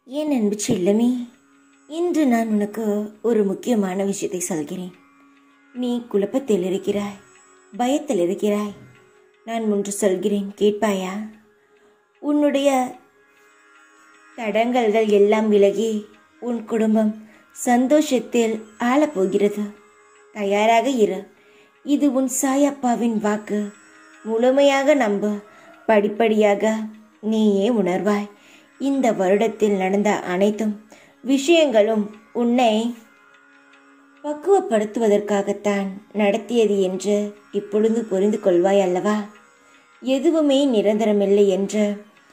என் அன்பு செல்லமே இன்று நான் உனக்கு ஒரு முக்கியமான விஷயத்தை சொல்கிறேன் நீ குழப்பத்தில் இருக்கிறாய் பயத்தில் இருக்கிறாய் நான் ஒன்று சொல்கிறேன் கேட்பாயா உன்னுடைய தடங்கல்கள் எல்லாம் விலகி உன் குடும்பம் சந்தோஷத்தில் ஆளப்போகிறது தயாராக இரு இது உன் சாயப்பாவின் வாக்கு முழுமையாக நம்பு படிப்படியாக நீயே உணர்வாய் இந்த வருடத்தில் நடந்த அனைத்தும் விஷயங்களும் உன்னை பக்குவப்படுத்துவதற்காகத்தான் நடத்தியது என்று இப்பொழுது புரிந்து கொள்வாய் அல்லவா எதுவுமே நிரந்தரமில்லை என்று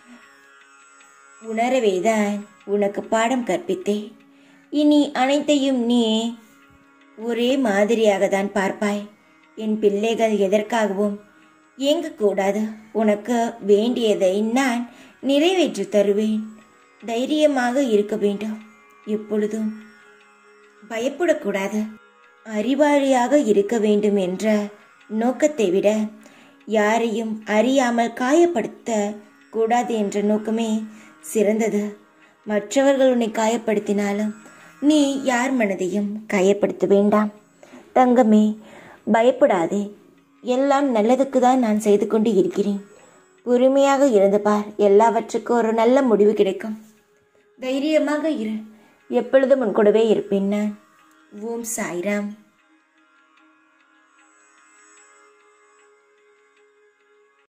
உணரவேதான் உனக்கு பாடம் கற்பித்தேன் இனி அனைத்தையும் நீ ஒரே மாதிரியாக தான் பார்ப்பாய் என் பிள்ளைகள் எதற்காகவும் இயங்கக்கூடாது உனக்கு வேண்டியதை நான் நிறைவேற்றி தருவேன் தைரியமாக இருக்க வேண்டும் எப்பொழுதும் பயப்படக்கூடாது அறிவாளியாக இருக்க வேண்டும் என்ற நோக்கத்தை விட யாரையும் அறியாமல் காயப்படுத்த கூடாது என்ற நோக்கமே சிறந்தது மற்றவர்கள் உன்னை காயப்படுத்தினாலும் நீ யார் மனதையும் காயப்படுத்த வேண்டாம் தங்கமே பயப்படாதே எல்லாம் நல்லதுக்கு தான் நான் செய்து கொண்டு இருக்கிறேன் பொறுமையாக இருந்து பார் எல்லாவற்றுக்கும் ஒரு நல்ல முடிவு கிடைக்கும் தைரியமாக இரு எப்பொழுதும் உன் கூடவே இருப்பேன் நான் ஓம் சாய்ராம்